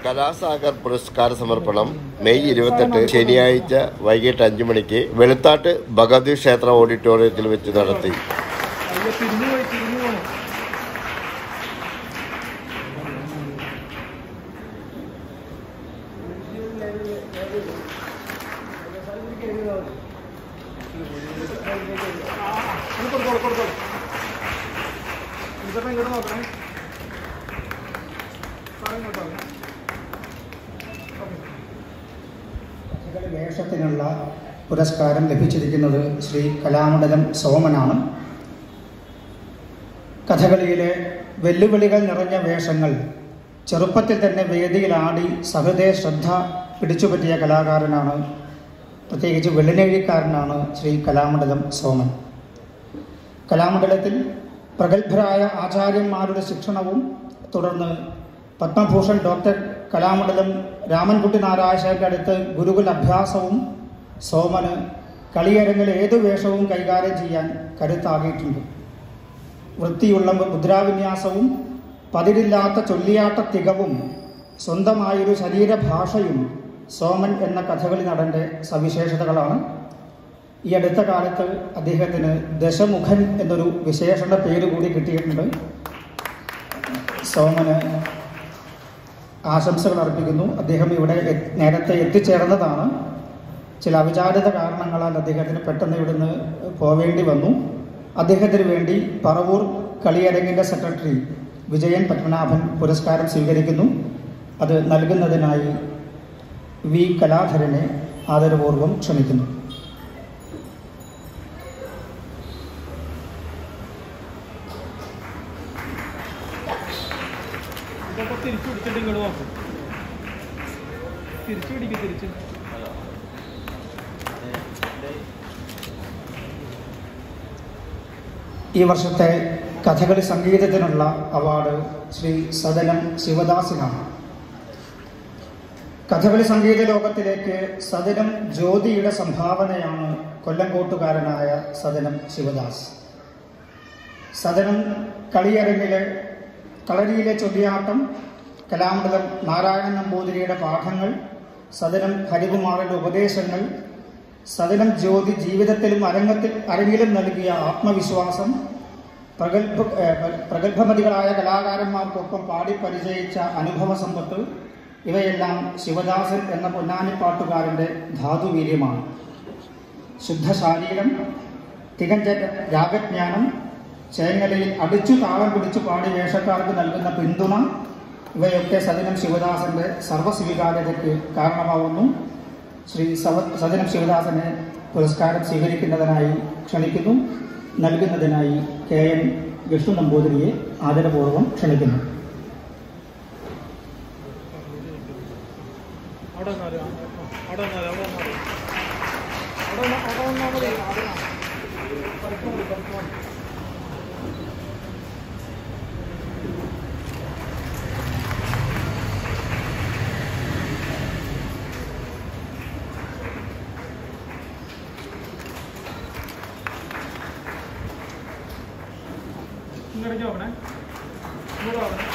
കലാസാഗർ പുരസ്കാര സമർപ്പണം മെയ് ഇരുപത്തെട്ട് ശനിയാഴ്ച വൈകിട്ട് അഞ്ചു മണിക്ക് വെളുത്താട്ട് ഭഗവതി ക്ഷേത്ര ഓഡിറ്റോറിയത്തിൽ വെച്ച് നടത്തി അയ്യോ തിരിഞ്ഞു പോയി തിരിഞ്ഞു പോണു കൊടുത്തോളൂ കൊടുത്തോളൂ ഇതൊക്കെ ഇങ്ങോട്ട് നോക്കണേ സാറേ ഇങ്ങോട്ട് നോക്കണേ കഥകളി വേഷത്തിനുള്ള പുരസ്കാരം ലഭിച്ചിരിക്കുന്നത് ശ്രീ കലാമണ്ഡലം സോമനാണ് കഥകളിയിലെ വെല്ലുവിളികൾ നിറഞ്ഞ വേഷങ്ങൾ ചെറുപ്പത്തിൽ തന്നെ വേദിയിലാടി സഹൃദയ ശ്രദ്ധ പിടിച്ചുപറ്റിയ കലാകാരനാണ് പ്രത്യേകിച്ച് വെള്ളിനേഴിക്കാരനാണ് ശ്രീ കലാമണ്ഡലം സോമൻ കലാമണ്ഡലത്തിൽ പ്രഗത്ഭരായ ആചാര്യന്മാരുടെ ശിക്ഷണവും തുടർന്ന് പത്മഭൂഷൺ ഡോക്ടർ കലാമണ്ഡലം രാമൻകുട്ടി നാരായണന്റെ അടുത്ത് ഗുരുകുല അഭ്യാസവും സോമന് കളിയരങ്ങിൽ ഏതു വേഷവും കൈകാര്യം ചെയ്യാൻ കരുത്താകിയിട്ടുണ്ട് വൃത്തിയുള്ള മുദ്രാവിന്യാസവും പതിരില്ലാത്ത ചൊല്ലിയാട്ട തികവും സ്വന്തമായൊരു ശരീരഭാഷയും സോമൻ എന്ന കഥകളി നടൻ്റെ സവിശേഷതകളാണ് ഈ അടുത്ത കാലത്ത് അദ്ദേഹത്തിന് ദശമുഖൻ എന്നൊരു വിശേഷണ പേര് കൂടി കിട്ടിയിട്ടുണ്ട് സോമന് ആശംസകൾ അർപ്പിക്കുന്നു അദ്ദേഹം ഇവിടെ എ- നേരത്തെ എത്തിച്ചേർന്നതാണ് ചില അവിചാരിത കാരണങ്ങളാൽ അദ്ദേഹത്തിന് പെട്ടെന്ന് ഇവിടുന്ന് പോവേണ്ടി വന്നു അദ്ദേഹത്തിന് വേണ്ടി പറവൂർ കളിയരങ്ങിൻ്റെ സെക്രട്ടറി വിജയൻ പത്മനാഭൻ പുരസ്കാരം സ്വീകരിക്കുന്നു അത് നൽകുന്നതിനായി വി കലാധരനെ ആദരപൂർവ്വം ക്ഷണിക്കുന്നു ഇതൊക്കെ തിരിച്ചു പിടിച്ചിട്ട് ഇങ്ങോട്ട് നോക്കും തിരിച്ചു പിടിക്കും തിരിച്ച് ഈ വർഷത്തെ കഥകളി സംഗീതത്തിനുള്ള അവാർഡ് ശ്രീ സദനം ശിവദാസിനാണ് കഥകളി സംഗീത ലോകത്തിലേക്ക് സദനം ജ്യോതിയുടെ സംഭാവനയാണ് കൊല്ലംകോട്ടുകാരനായ സദനം ശിവദാസ് സദനം കളിയരങ്ങിലെ കളരിയിലെ ചൊല്ലിയാട്ടം കലാമണ്ഡലം നാരായണൻ നമ്പൂതിരിയുടെ പാഠങ്ങൾ സദനം ഹരികുമാറിന്റെ ഉപദേശങ്ങൾ സദനം ജ്യോതി ജീവിതത്തിലും അരങ്ങത്തിൽ അരങ്ങിലും നൽകിയ ആത്മവിശ്വാസം പ്രഗത്ഭ ഏഹ് പ്രഗത്ഭമതികളായ കലാകാരന്മാർക്കൊപ്പം പാടി പരിചയിച്ച അനുഭവ സമ്പത്ത് ഇവയെല്ലാം ശിവദാസൻ എന്ന പൊന്നാനിപ്പാട്ടുകാരൻ്റെ ധാതുവീര്യമാണ് ശുദ്ധ ശാരീരം തികഞ്ഞ രാഗജ്ഞാനം ചേങ്ങലയിൽ അടിച്ചു താളം പിടിച്ചു പാടി വേഷക്കാർക്ക് നൽകുന്ന പിന്തുണ ഇവയൊക്കെ സദനം ശിവദാസന്റെ സർവ്വസ്വീകാര്യതയ്ക്ക് കാരണമാവുന്നു ശ്രീ സവ സദനം ശിവദാസനെ പുരസ്കാരം സ്വീകരിക്കുന്നതിനായി ക്ഷണിക്കുന്നു നൽകുന്നതിനായി കെ എൻ വിഷ്ണു നമ്പൂതിരിയെ ആദരപൂർവ്വം ക്ഷണിക്കുന്നു അവിടെ വന്നാല് അവിടെ വന്നാല് അവിടെ വന്നാല് അവിടെ വന്നാ- അവിടെ വന്നാൽ മതി അവിടെ പഠിക്കാൻ മതി പഠിക്കാൻ മതി ഇങ്ങോട്ടേക്ക് നോക്കണേ ഇങ്ങോട്ട് നോക്കണേ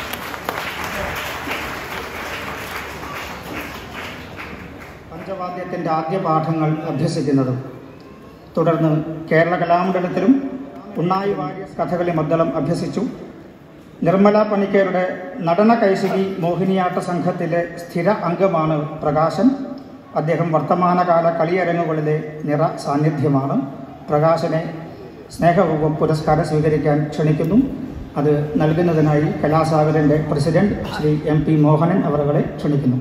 പഞ്ചവാദ്യത്തിൻ്റെ ആദ്യ പാഠങ്ങൾ അഭ്യസിക്കുന്നതും തുടർന്ന് കേരള കലാമണ്ഡലത്തിലും ഉണ്ണായി വാര്യ കഥകളി മദ്ദളം അഭ്യസിച്ചു നിർമ്മല പണിക്കരുടെ നടന കൈശികി മോഹിനിയാട്ട സംഘത്തിലെ സ്ഥിര അംഗമാണ് പ്രകാശൻ അദ്ദേഹം വർത്തമാനകാല കളിയരങ്ങുകളിലെ നിറ സാന്നിധ്യമാണ് പ്രകാശനെ സ്നേഹപൂർവ്വം പുരസ്കാരം സ്വീകരിക്കാൻ ക്ഷണിക്കുന്നു അത് നൽകുന്നതിനായി കലാസാഗരൻ്റെ president Shri M P Mohanan അവരുടെ ക്ഷണിക്കുന്നു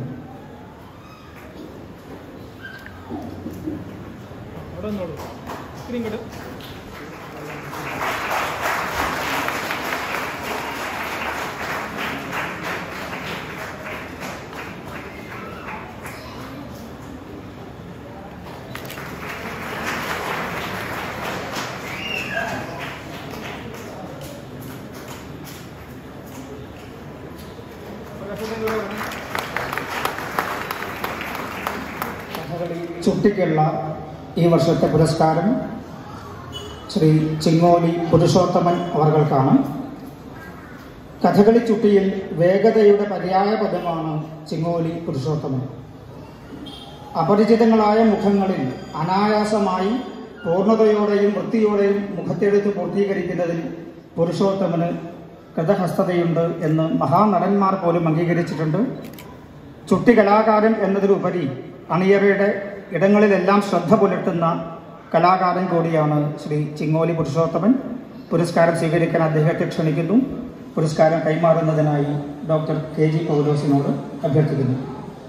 അവിടെ നിന്നോളൂ ഇത്തിരി ഇങ്ങോട്ട് പ്രകാശം ഇങ്ങോട്ട് വരണേ. കഥകളി ചുട്ടിക്കുള്ള ഈ വർഷത്തെ പുരസ്കാരം ശ്രീ ചിങ്ങോലി പുരുഷോത്തമൻ അവർകൾക്കാണ് കഥകളി ചുട്ടിയിൽ വേഗതയുടെ പര്യായ പദമാണ് ചിങ്ങോലി പുരുഷോത്തമൻ അപരിചിതങ്ങളായ മുഖങ്ങളിൽ അനായാസമായി പൂർണ്ണതയോടെയും വൃത്തിയോടെയും മുഖത്തെടുത്ത് പൂർത്തീകരിക്കുന്നതിൽ പുരുഷോത്തമന് കൃതഹസ്തതയുണ്ട് എന്ന് മഹാനടന്മാർ പോലും അംഗീകരിച്ചിട്ടുണ്ട് ചുട്ടി കലാകാരൻ എന്നതിലുപരി അണിയറയുടെ ഇടങ്ങളിലെല്ലാം ശ്രദ്ധ പുലർത്തുന്ന കലാകാരൻ കൂടിയാണ് ശ്രീ ചിങ്ങോലി പുരുഷോത്തമൻ പുരസ്കാരം സ്വീകരിക്കാൻ അദ്ദേഹത്തെ ക്ഷണിക്കുന്നു പുരസ്കാരം കൈമാറുന്നതിനായി ഡോക്ടർ കെ ജി പൗലോസിനോട് അഭ്യർത്ഥിക്കുന്നു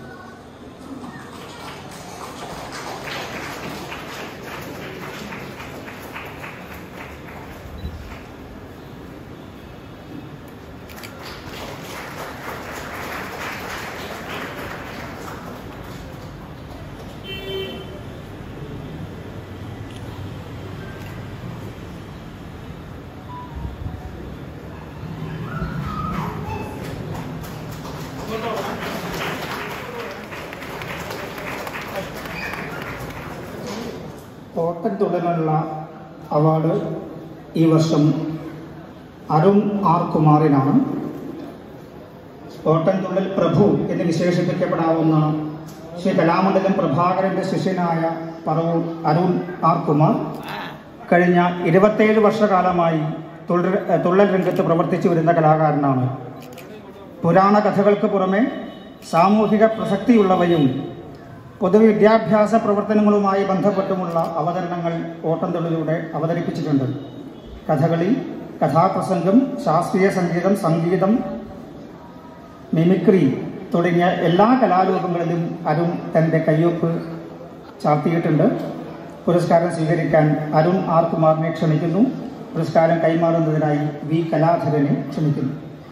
ഓട്ടത്തുടനുള്ള അവാർഡ് ഈ വർഷം അരുൺ ആർ കുമാറിനാണ് ഓട്ടൻതുള്ളൽ പ്രഭു എന്ന് വിശേഷിപ്പിക്കപ്പെടാവുന്ന ശ്രീ കലാമണ്ഡലം പ്രഭാകരന്റെ ശിഷ്യനായ പറവൂർ അരുൺ ആർ കുമാർ കഴിഞ്ഞ ഇരുപത്തേഴ് വർഷകാലമായി തുള്ളൽ തുള്ളൽ രംഗത്ത് പ്രവർത്തിച്ചു വരുന്ന കലാകാരനാണ് പുരാണ കഥകൾക്ക് പുറമെ സാമൂഹിക പ്രസക്തിയുള്ളവയും പൊതുവിദ്യാഭ്യാസ പ്രവർത്തനങ്ങളുമായി ബന്ധപ്പെട്ടുമുള്ള അവതരണങ്ങൾ ഓട്ടംതുള്ളിലൂടെ അവതരിപ്പിച്ചിട്ടുണ്ട് കഥകളി കഥാപ്രസംഗം ശാസ്ത്രീയ സംഗീതം സംഗീതം മിമിക്രി തുടങ്ങിയ എല്ലാ കലാരൂപങ്ങളിലും അരുൺ തൻ്റെ കയ്യൊപ്പ് ചാർത്തിയിട്ടുണ്ട് പുരസ്കാരം സ്വീകരിക്കാൻ അരുൺ ആർ കുമാറിനെ ക്ഷണിക്കുന്നു പുരസ്കാരം കൈമാറുന്നതിനായി വി കലാധരനെ ക്ഷണിക്കുന്നു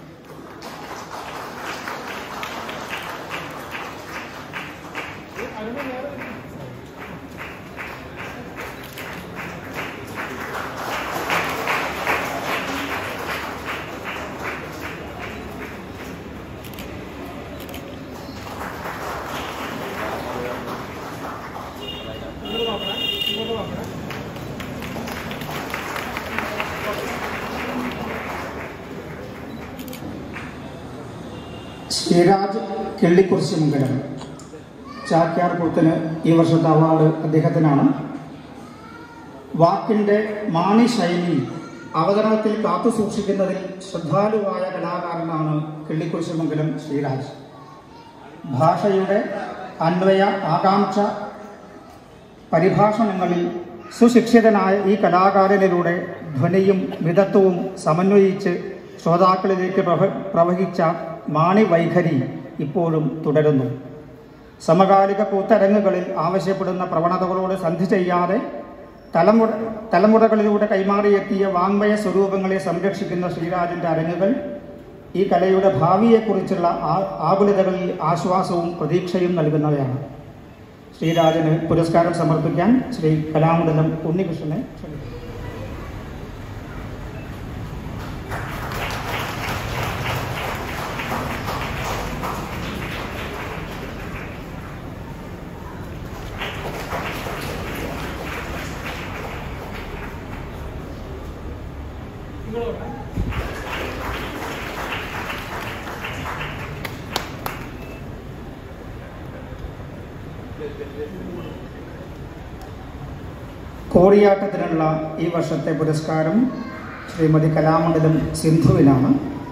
ഇങ്ങോട്ട് നോക്കണേ ഇങ്ങോട്ട് നോക്കണേ ശ്രീരാജ് കിള്ളിക്കുറിശിമംഗലം ചാക്യാർ കൂത്തിന് ഈ വർഷത്തെ അവാർഡ് അദ്ദേഹത്തിനാണ് വാക്കിൻ്റെ മാണി ശൈലി അവതരണത്തിൽ കാത്തു സൂക്ഷിക്കുന്നതിൽ ശ്രദ്ധാലുവായ കലാകാരനാണ് കിള്ളിക്കുറിശിമംഗലം ശ്രീരാജ് ഭാഷയുടെ അന്വയ ആകാംക്ഷ പരിഭാഷണങ്ങളിൽ സുശിക്ഷിതനായ ഈ കലാകാരനിലൂടെ ധ്വനിയും മിതത്വവും സമന്വയിച്ച് ശ്രോതാക്കളിലേക്ക് പ്രവ പ്രവഹിച്ച മാണി വൈഖരി ഇപ്പോഴും തുടരുന്നു സമകാലിക കൂത്തരങ്ങുകളിൽ ആവശ്യപ്പെടുന്ന പ്രവണതകളോട് സന്ധി ചെയ്യാതെ തലമുറ തലമുറകളിലൂടെ കൈമാറിയെത്തിയ വാങ്മയ സ്വരൂപങ്ങളെ സംരക്ഷിക്കുന്ന ശ്രീരാജന്റെ അരങ്ങുകൾ ഈ കലയുടെ ഭാവിയെക്കുറിച്ചുള്ള ആ- ആകുലതകളിൽ ആശ്വാസവും പ്രതീക്ഷയും നൽകുന്നവയാണ് ശ്രീരാജന് പുരസ്കാരം സമർപ്പിക്കാൻ ശ്രീ കലാമണ്ഡലം ഉണ്ണികൃഷ്ണനെ ക്ഷണിക്കുന്നു ഇങ്ങോട്ട് നോക്കണേ കോടിയാട്ടത്തിനുള്ള ഈ വർഷത്തെ പുരസ്കാരം ശ്രീമതി കലാമണ്ഡലം സിന്ധുവിനാണ്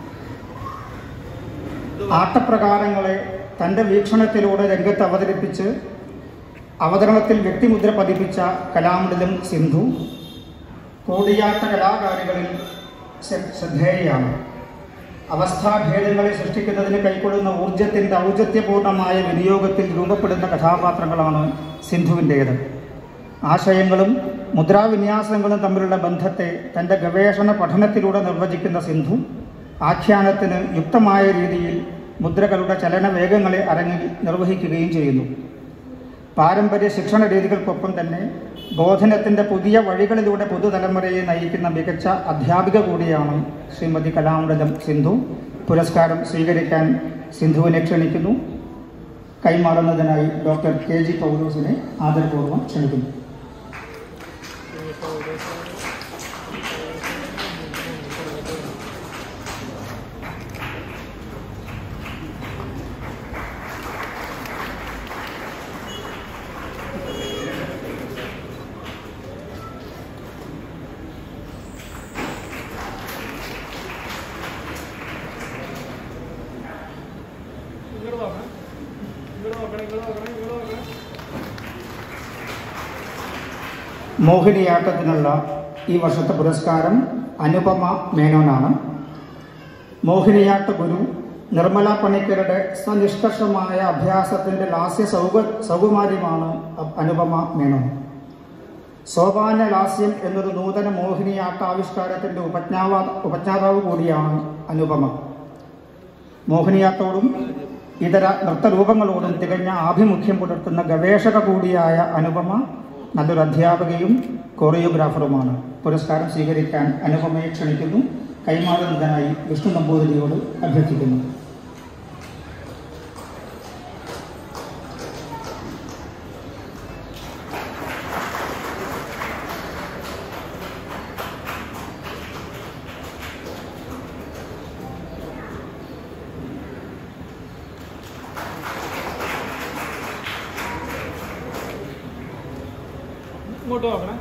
ആട്ടപ്രകാരങ്ങളെ തൻ്റെ വീക്ഷണത്തിലൂടെ രംഗത്ത് അവതരിപ്പിച്ച് അവതരണത്തിൽ വ്യക്തിമുദ്ര പതിപ്പിച്ച കലാമണ്ഡലം സിന്ധു കൂടിയാട്ട കലാകാരികളിൽ ശ്ര- ശ്രദ്ധേയയാണ് അവസ്ഥാഭേദങ്ങളെ സൃഷ്ടിക്കുന്നതിന് കൈക്കൊള്ളുന്ന ഊർജത്തിൻ്റെ ഔചത്യപൂർണമായ വിനിയോഗത്തിൽ രൂപപ്പെടുന്ന കഥാപാത്രങ്ങളാണ് സിന്ധുവിൻ്റേത് ആശയങ്ങളും മുദ്രാവിന്യാസങ്ങളും തമ്മിലുള്ള ബന്ധത്തെ തൻ്റെ ഗവേഷണ പഠനത്തിലൂടെ നിർവചിക്കുന്ന സിന്ധു ആഖ്യാനത്തിന് യുക്തമായ രീതിയിൽ മുദ്രകളുടെ ചലനവേഗങ്ങളെ അരങ്ങിൽ നിർവഹിക്കുകയും ചെയ്യുന്നു പാരമ്പര്യ ശിക്ഷണ രീതികൾക്കൊപ്പം തന്നെ ബോധനത്തിൻ്റെ പുതിയ വഴികളിലൂടെ പുതുതലമുറയെ നയിക്കുന്ന മികച്ച അധ്യാപിക കൂടിയാണ് ശ്രീമതി കലാമൃതം സിന്ധു പുരസ്കാരം സ്വീകരിക്കാൻ സിന്ധുവിനെ ക്ഷണിക്കുന്നു കൈമാറുന്നതിനായി ഡോക്ടർ കെ ജി പൗലോസിനെ ആദരപൂർവ്വം ക്ഷണിക്കുന്നു ഇങ്ങോട്ട് നോക്കണേ ഇങ്ങോട്ട് നോക്കണേ ഇങ്ങോട്ട് നോക്കണേ ഇങ്ങോട്ട് നോക്കണേ മോഹിനിയാട്ടത്തിനുള്ള ഈ വർഷത്തെ പുരസ്കാരം അനുപമ മേനോനാണ് മോഹിനിയാട്ട ഗുരു നിർമ്മല പണിക്കരുടെ സനിഷ്കർഷമായ അഭ്യാസത്തിന്റെ ലാസ്യ സൗക സൗകുമാര്യമാണ് അ- അനുപമ മേനോൻ സോപാന ലാസ്യം എന്നൊരു നൂതന മോഹിനിയാട്ടാവിഷ്കാരത്തിന്റെ ഉപജ്ഞാവ ഉപജ്ഞാതാവ് കൂടിയാണ് അനുപമ മോഹിനിയാട്ടോടും ഇതര നൃത്തരൂപങ്ങളോടും തികഞ്ഞ ആഭിമുഖ്യം പുലർത്തുന്ന ഗവേഷക കൂടിയായ അനുപമ നല്ലൊരു അധ്യാപകയും കൊറിയോഗ്രാഫറുമാണ് പുരസ്കാരം സ്വീകരിക്കാൻ അനുപമയെ ക്ഷണിക്കുന്നു കൈമാറുന്നതിനായി വിഷ്ണു നമ്പൂതിരിയോട് അഭ്യർത്ഥിക്കുന്നു ഇങ്ങോട്ട് നോക്കണേ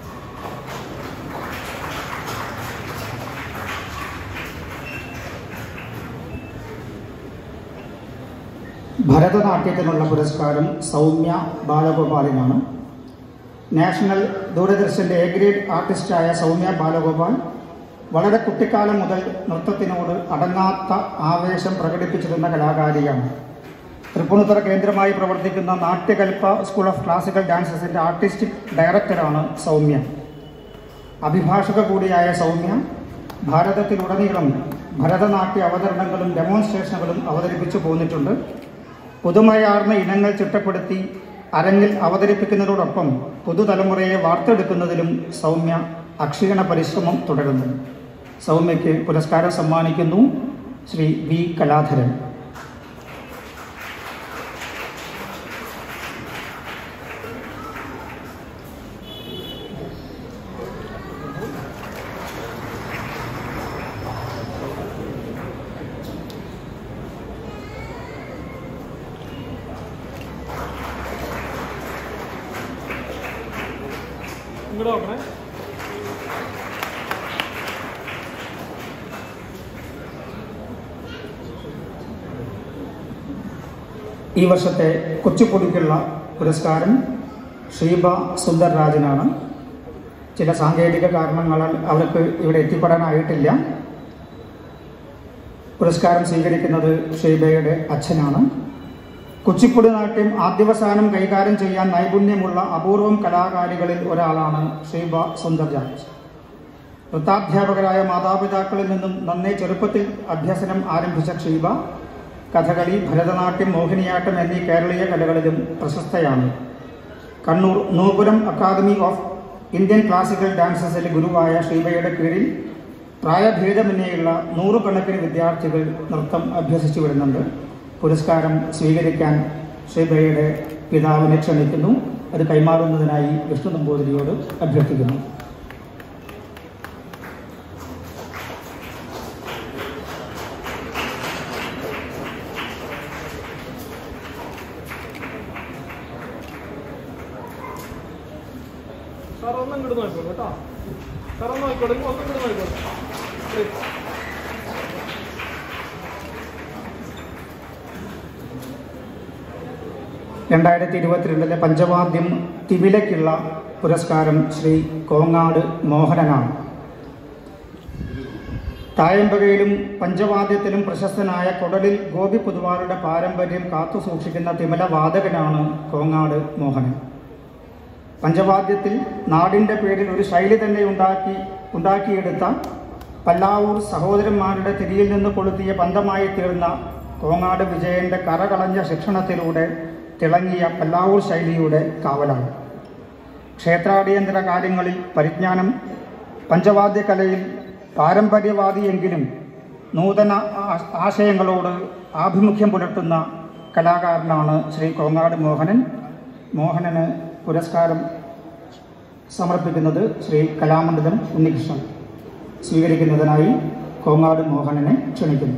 ഭരതനാട്യത്തിനുള്ള പുരസ്കാരം സൗമ്യ ബാലഗോപാലിനാണ് നാഷണൽ ദൂരദർശന്റെ എ ഗ്രേഡ് ആർട്ടിസ്റ്റായ സൗമ്യ ബാലഗോപാൽ വളരെ കുട്ടിക്കാലം മുതൽ നൃത്തത്തിനോട് അടങ്ങാത്ത ആവേശം പ്രകടിപ്പിച്ചിരുന്ന കലാകാരിയാണ് തൃപ്പൂണിത്തുറ കേന്ദ്രമായി പ്രവർത്തിക്കുന്ന നാട്യകൽപ്പ സ്കൂൾ ഓഫ് ക്ലാസിക്കൽ ഡാൻസസിന്റെ ആർട്ടിസ്റ്റിക് ഡയറക്ടറാണ് സൗമ്യ അഭിഭാഷക കൂടിയായ സൗമ്യ ഭാരതത്തിലുടനീളം ഭരതനാട്യ അവതരണങ്ങളും ഡെമോൺസ്ട്രേഷനുകളും അവതരിപ്പിച്ചു പോന്നിട്ടുണ്ട് പുതുമയാർന്ന ഇനങ്ങൾ ചിട്ടപ്പെടുത്തി അരങ്ങിൽ അവതരിപ്പിക്കുന്നതോടൊപ്പം പുതുതലമുറയെ വാർത്തെടുക്കുന്നതിലും സൗമ്യ അക്ഷീണ പരിശ്രമം തുടരുന്നു സൗമ്യയ്ക്ക് പുരസ്കാരം സമ്മാനിക്കുന്നു ശ്രീ വി കലാധരൻ ഇങ്ങോട്ട് നോക്കണേ ഈ വർഷത്തെ കുച്ചിപ്പുടിക്കുള്ള പുരസ്കാരം ഷീബ സുന്ദർ രാജനാണ് ചില സാങ്കേതിക കാരണങ്ങളാൽ അവർക്ക് ഇവിടെ എത്തിപ്പെടാനായിട്ടില്ല പുരസ്കാരം സ്വീകരിക്കുന്നത് ഷീബയുടെ അച്ഛനാണ് കുച്ചിപ്പുടി നാട്യം ആദ്യവസാനം കൈകാര്യം ചെയ്യാൻ നൈപുണ്യമുള്ള അപൂർവം കലാകാരികളിൽ ഒരാളാണ് ഷീബ സുന്ദർ രാജ് നൃത്താധ്യാപകരായ മാതാപിതാക്കളിൽ നിന്നും നന്നേ ചെറുപ്പത്തിൽ അഭ്യസനം ആരംഭിച്ച ഷീബ കഥകളി ഭരതനാട്യം മോഹിനിയാട്ടം എന്നീ കേരളീയ കലകളിലും പ്രശസ്തയാണ് Kannur Nupuram academy of Indian classical ഡാൻസസിലെ ഗുരുവായ ഷീബയുടെ കീഴിൽ പ്രായഭേദമന്യേയുള്ള നൂറുകണക്കിന് വിദ്യാർത്ഥികൾ നൃത്തം അഭ്യസിച്ചു വരുന്നുണ്ട് പുരസ്കാരം സ്വീകരിക്കാൻ ഷീബയുടെ പിതാവിനെ ക്ഷണിക്കുന്നു അത് കൈമാറുന്നതിനായി വിഷ്ണു നമ്പൂതിരിയോട് അഭ്യർത്ഥിക്കുന്നു സാർ ഒന്നും ഇങ്ങോട്ട് നോക്കോളൂ കേട്ടോ സാർ ഒന്ന് നോക്കോളൂ ഒന്നും ഇങ്ങോട്ട് നോക്കോളൂ പ്ലീസ് രണ്ടായിരത്തി ഇരുപത്തിരണ്ടിലെ പഞ്ചവാദ്യം തിവിലയ്ക്കുള്ള പുരസ്കാരം ശ്രീ കോങ്ങാട് മോഹനനാണ് തായമ്പകയിലും പഞ്ചവാദ്യത്തിലും പ്രശസ്തനായ കൊടലിൽ ഗോപി പുതുവാറുടെ പാരമ്പര്യം കാത്തു സൂക്ഷിക്കുന്ന തിമല വാദകനാണ് കോങ്ങാട് മോഹനൻ പഞ്ചവാദ്യത്തിൽ നാടിൻ്റെ പേരിൽ ഒരു ശൈലി തന്നെ ഉണ്ടാക്കി ഉണ്ടാക്കിയെടുത്ത പല്ലാവൂർ സഹോദരന്മാരുടെ തിരിയിൽ നിന്ന് കൊളുത്തിയ പന്തമായി തീർന്ന കോങ്ങാട് വിജയന്റെ കറകളഞ്ഞ ശിക്ഷണത്തിലൂടെ തിളങ്ങിയ പല്ലാവൂർ ശൈലിയുടെ കാവലാണ് ക്ഷേത്രാടിയന്തര കാര്യങ്ങളിൽ പരിജ്ഞാനം പഞ്ചവാദ്യകലയിൽ പാരമ്പര്യവാദിയെങ്കിലും നൂതന ആ- ആശയങ്ങളോട് ആഭിമുഖ്യം പുലർത്തുന്ന കലാകാരനാണ് ശ്രീ കോങ്ങാട് മോഹനൻ മോഹനന് പുരസ്കാരം സമർപ്പിക്കുന്നത് ശ്രീ കലാമണ്ഡലം ഉണ്ണികൃഷ്ണൻ സ്വീകരിക്കുന്നതിനായി കോങ്ങാട് മോഹനനെ ക്ഷണിക്കുന്നു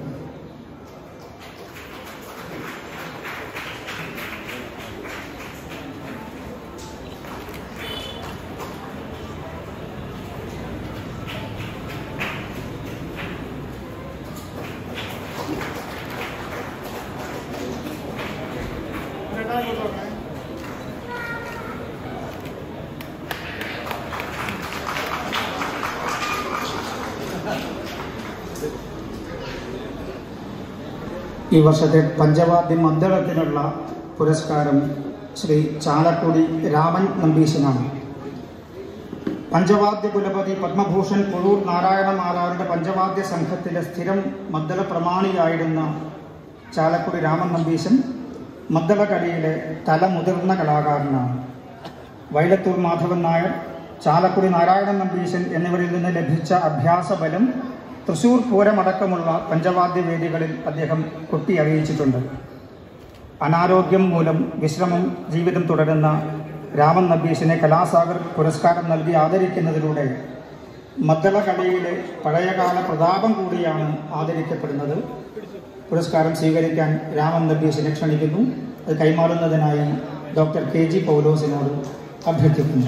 ഈ വർഷത്തെ പഞ്ചവാദ്യ മന്ദിരത്തിനുള്ള പുരസ്കാരം ശ്രീ ചാലക്കുടി രാമൻ നമ്പീശനാണ് പഞ്ചവാദ്യ കുലപതി പത്മഭൂഷൺ പുഴൂർ നാരായണ മാരാരുടെ പഞ്ചവാദ്യ സംഘത്തിലെ സ്ഥിരം മദ്ദള പ്രമാണിയായിരുന്ന ചാലക്കുടി രാമൻ നമ്പീശൻ മദ്ദളകളിയിലെ തലമുതിർന്ന കലാകാരനാണ് വൈലത്തൂർ മാധവൻ നായർ ചാലക്കുടി നാരായണൻ നമ്പീശൻ എന്നിവരിൽ നിന്ന് ലഭിച്ച അഭ്യാസബലം തൃശൂർ പൂരമടക്കമുള്ള പഞ്ചവാദ്യ വേദികളിൽ അദ്ദേഹം കൊട്ടി അറിയിച്ചിട്ടുണ്ട് അനാരോഗ്യം മൂലം വിശ്രമം ജീവിതം തുടരുന്ന രാമൻ നമ്പീശിനെ കലാസാഗർ പുരസ്കാരം നൽകി ആദരിക്കുന്നതിലൂടെ മദ്ദള കലയിലെ പഴയകാല പ്രതാപം കൂടിയാണ് ആദരിക്കപ്പെടുന്നത് പുരസ്കാരം സ്വീകരിക്കാൻ രാമൻ നമ്പീശിനെ ക്ഷണിക്കുന്നു അത് കൈമാറുന്നതിനായി ഡോക്ടർ കെ ജി പൗലോസിനോട് അഭ്യർത്ഥിക്കുന്നു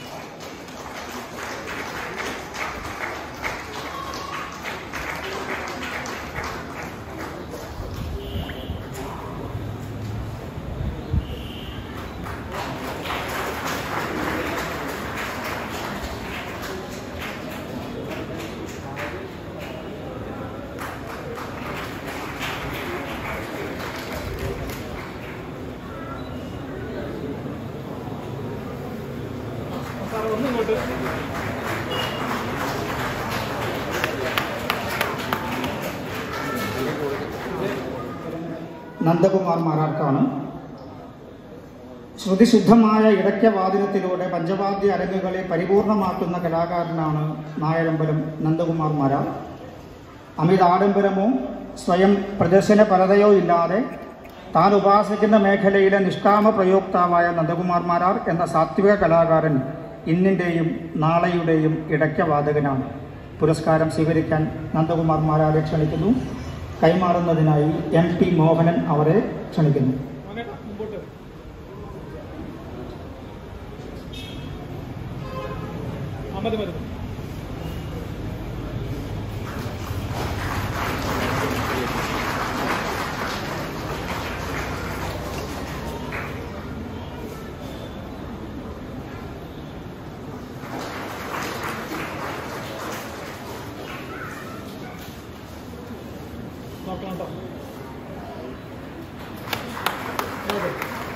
സാറേ ഒന്നും ഇങ്ങോട്ട് നന്ദകുമാർ മാരാർക്കാണ് ശ്രുതിശുദ്ധമായ ഇടയ്ക്കവാദിനത്തിലൂടെ പഞ്ചവാദ്യ അരങ്ങുകളെ പരിപൂർണമാക്കുന്ന കലാകാരനാണ് നായരമ്പലം നന്ദകുമാർ മാരാർ അമിത ആഡംബരമോ സ്വയം പ്രദർശന പരതയോ ഇല്ലാതെ താൻ ഉപാസിക്കുന്ന മേഖലയിലെ നിഷ്കാമ പ്രയോക്താവായ നന്ദകുമാർ മാരാർ എന്ന സാത്വിക കലാകാരൻ ഇന്നിൻ്റെയും നാളെയുടെയും ഇടയ്ക്കവാദകനാണ് പുരസ്കാരം സ്വീകരിക്കാൻ നന്ദകുമാർ മാരാരെ ക്ഷണിക്കുന്നു കൈമാറുന്നതിനായി എം ടി മോഹനൻ അവരെ ക്ഷണിക്കുന്നു മോനേട്ടാ മുമ്പോട്ട് ആ മതി മതി നോക്കണം കേട്ടോ ഇങ്ങോട്ട്.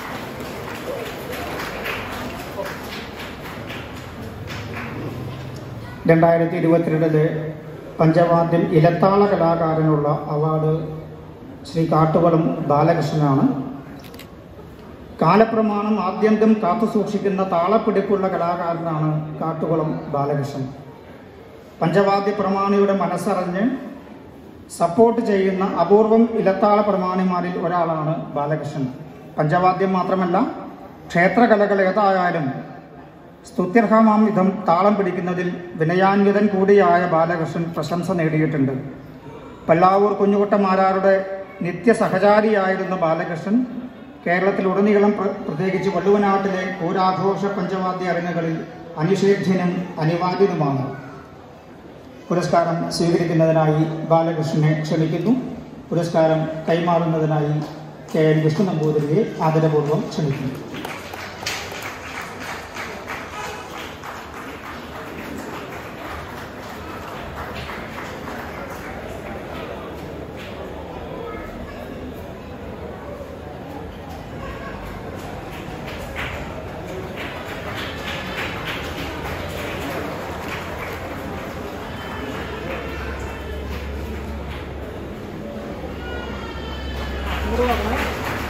രണ്ടായിരത്തി ഇരുപത്തിരണ്ടിലെ പഞ്ചവാദ്യം ഇലത്താള കലാകാരനുള്ള അവാർഡ് ശ്രീ കാട്ടുകുളം ബാലകൃഷ്ണനാണ് കാലപ്രമാണം ആദ്യന്തം കാത്തുസൂക്ഷിക്കുന്ന താളപ്പിടിപ്പുള്ള കലാകാരനാണ് കാട്ടുകുളം ബാലകൃഷ്ണൻ പഞ്ചവാദ്യ പ്രമാണിയുടെ മനസ്സറിഞ്ഞ് സപ്പോർട്ട് ചെയ്യുന്ന അപൂർവം ഇലത്താള പ്രമാണിമാരിൽ ഒരാളാണ് ബാലകൃഷ്ണൻ പഞ്ചവാദ്യം മാത്രമല്ല ക്ഷേത്രകലകൾ ഏതായാലും സ്തുത്യർഹമാം വിധം താളം പിടിക്കുന്നതിൽ വിനയാന്വിതൻ കൂടിയായ ബാലകൃഷ്ണൻ പ്രശംസ നേടിയിട്ടുണ്ട് പല്ലാവൂർ കുഞ്ഞുകുട്ടമാരാരുടെ നിത്യസഹചാരിയായിരുന്ന ബാലകൃഷ്ണൻ കേരളത്തിലുടനീളം പ്ര- പ്രത്യേകിച്ച് വള്ളുവനാട്ടിലെ പൂരാഘോഷ പഞ്ചവാദ്യ അരങ്ങുകളിൽ അനിഷേധ്യനും അനിവാര്യനുമാണ് പുരസ്കാരം സ്വീകരിക്കുന്നതിനായി ബാലകൃഷ്ണനെ ക്ഷണിക്കുന്നു പുരസ്കാരം കൈമാറുന്നതിനായി കെ എൻ വിഷ്ണു നമ്പൂതിരിയെ ആദരപൂർവ്വം ക്ഷണിക്കുന്നു ഇങ്ങോട്ട് നോക്കണേ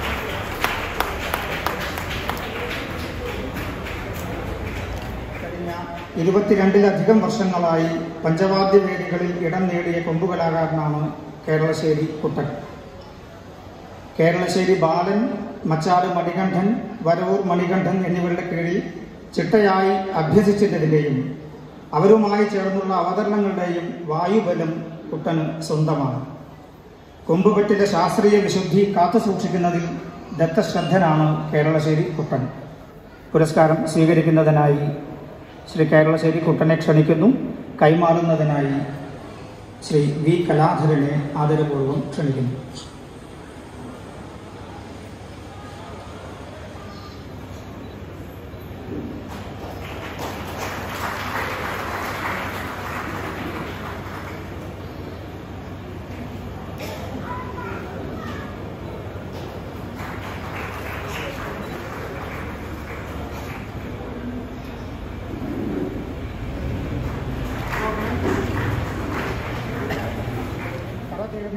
കഴിഞ്ഞ ഇരുപത്തിരണ്ടിലധികം വർഷങ്ങളായി പഞ്ചവാദ്യ വേദികളിൽ ഇടം നേടിയ കൊമ്പുകലാകാരനാണ് കേരളശ്ശേരി കുട്ടൻ കേരളശ്ശേരി ബാലൻ മച്ചാട് മണികണ്ഠൻ വരവൂർ മണികണ്ഠൻ എന്നിവരുടെ കീഴിൽ ചിട്ടയായി അഭ്യസിച്ചതിൻ്റെയും അവരുമായി ചേർന്നുള്ള അവതരണങ്ങളുടെയും വായുബലം കുട്ടന് സ്വന്തമാണ് കൊമ്പുകെട്ടിലെ ശാസ്ത്രീയ വിശുദ്ധി കാത്തുസൂക്ഷിക്കുന്നതിൽ ദത്തശ്രദ്ധനാണ് കേരളശ്ശേരി കുട്ടൻ പുരസ്കാരം സ്വീകരിക്കുന്നതിനായി ശ്രീ കേരളശ്ശേരി കുട്ടനെ ക്ഷണിക്കുന്നു കൈമാറുന്നതിനായി ശ്രീ വി കലാധരനെ ആദരപൂർവ്വം ക്ഷണിക്കുന്നു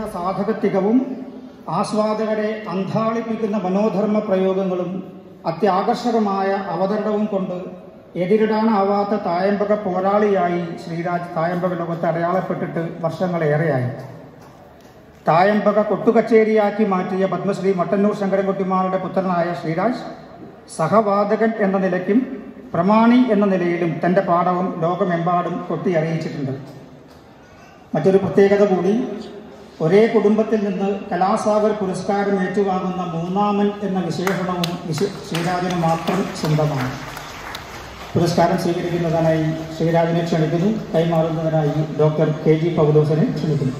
ചെയ്യുന്ന സാധകത്തികവും ആസ്വാദകരെ അന്താളിപ്പിക്കുന്ന മനോധർമ്മ പ്രയോഗങ്ങളും അത്യാകർഷകമായ അവതരണവും കൊണ്ട് എതിരിടാനാവാത്ത തായമ്പക പോരാളിയായി ശ്രീരാജ് തായമ്പക ലോകത്ത് അടയാളപ്പെട്ടിട്ട് വർഷങ്ങളേറെയായി തായമ്പക കൊട്ടുകച്ചേരിയാക്കി മാറ്റിയ പത്മശ്രീ മട്ടന്നൂർ ശങ്കരൻകുട്ടിമാരുടെ പുത്രനായ ശ്രീരാജ് സഹവാദകൻ എന്ന നിലയ്ക്കും പ്രമാണി എന്ന നിലയിലും തൻ്റെ പാഠവും ലോകമെമ്പാടും കൊട്ടിയറിയിച്ചിട്ടുണ്ട് മറ്റൊരു പ്രത്യേകത കൂടി ഒരേ കുടുംബത്തിൽ നിന്ന് കലാസാഗർ പുരസ്കാരം ഏറ്റുവാങ്ങുന്ന മൂന്നാമൻ എന്ന വിശേഷണവും വിശ ശ്രീരാജന് മാത്രം സ്വന്തമാണ് പുരസ്കാരം സ്വീകരിക്കുന്നതിനായി ശ്രീരാജനെ ക്ഷണിക്കുന്നു കൈമാറുന്നതിനായി ഡോക്ടർ കെ ജി പൗലോസിനെ ക്ഷണിക്കുന്നു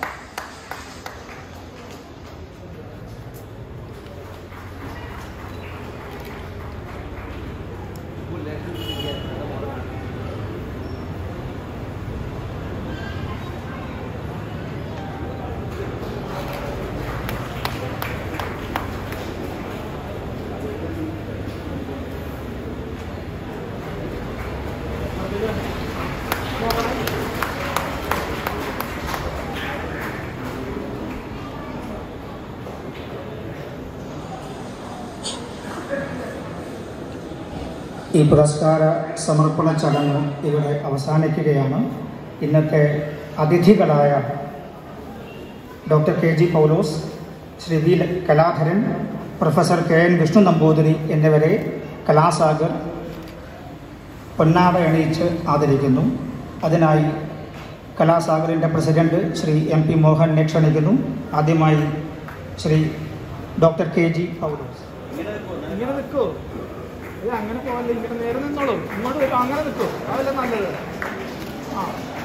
ഈ പുരസ്കാര സമർപ്പണ ചടങ്ങ് ഇവിടെ അവസാനിക്കുകയാണ് ഇന്നത്തെ അതിഥികളായ doctor K G Paulose Shri V Kaladharan professor K N Vishnu Namboothiri എന്നിവരെ കലാസാഗർ പൊന്നാട അണിയിച്ച് ആദരിക്കുന്നു അതിനായി കലാസാഗറിൻ്റെ പ്രസിഡന്റ് ശ്രീ എം പി മോഹനെ ക്ഷണിക്കുന്നു ആദ്യമായി Shri doctor K G Paulose ഇങ്ങനെ നിൽക്കോ ഇത് അങ്ങനെ പോകല്ലേ ഇങ്ങനെ നേരെ നിന്നോളൂ ഇങ്ങോട്ട് വരും അങ്ങനെ നിൽക്കോ അതല്ല നല്ലത് ആ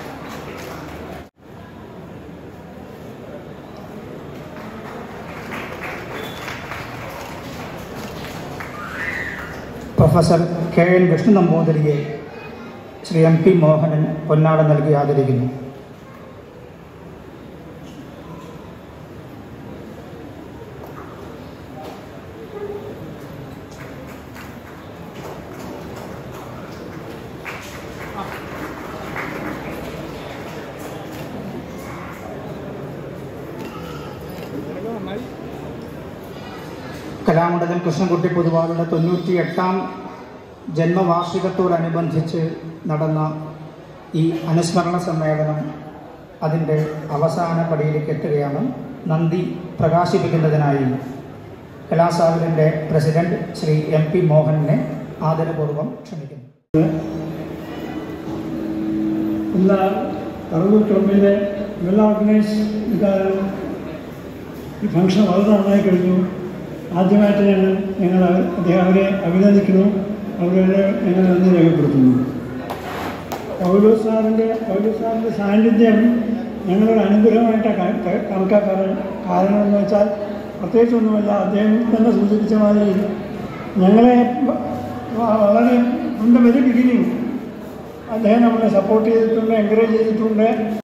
പ്രൊഫസർ കെ എൻ വിഷ്ണു നമ്പൂതിരിയെ ശ്രീ എം പി മോഹനൻ പൊന്നാട നൽകി ആദരിക്കുന്നു ഇതൊക്കെ നന്നായി കലാമണ്ഡലം കൃഷ്ണൻകുട്ടി പൊതുവാളുടെ തൊണ്ണൂറ്റി എട്ടാം ജന്മവാർഷികത്തോടനുബന്ധിച്ച് നടന്ന ഈ അനുസ്മരണ സമ്മേളനം അതിൻ്റെ അവസാന പടിയിലേക്ക് എത്തുകയാണ് നന്ദി പ്രകാശിപ്പിക്കുന്നതിനായി കലാസാഗറിൻ്റെ പ്രസിഡന്റ് ശ്രീ എം പി മോഹനെ ആദരപൂർവ്വം ക്ഷണിക്കുന്നു ഇന്ന് അറുപത്തൊമ്പതിലെ വെൽ ഓർഗനൈസ് ഇതായ ഈ ഫംഗ്ഷൻ വളരെ നന്നായി കഴിഞ്ഞു ആദ്യമായിട്ട് ഞാൻ ഞങ്ങൾ അദ്ദേഹം അവരെ അഭിനന്ദിക്കുന്നു അവരുടെ ഞങ്ങൾ നന്ദി രേഖപ്പെടുത്തുന്നു പൗലോ സാറിൻ്റെ പൗലോ സാറിൻ്റെ സാന്നിധ്യം ഞങ്ങളുടെ അനുഗ്രഹമായിട്ടാണ് ക- ക- കണക്കാക്കാറ് കാരണം എന്ന് വെച്ചാൽ പ്രത്യേകിച്ചൊന്നുമല്ല അദ്ദേഹം തന്നെ സൂചിപ്പിച്ച മാതിരി ഞങ്ങളെ വ- വ- വളരെ ഫ്രം ദ വെരി ബിഗിനിങ് അദ്ദേഹം നമ്മളെ സപ്പോർട്ട് ചെയ്തിട്ടുണ്ട് എൻകറേജ് ചെയ്തിട്ടുണ്ട്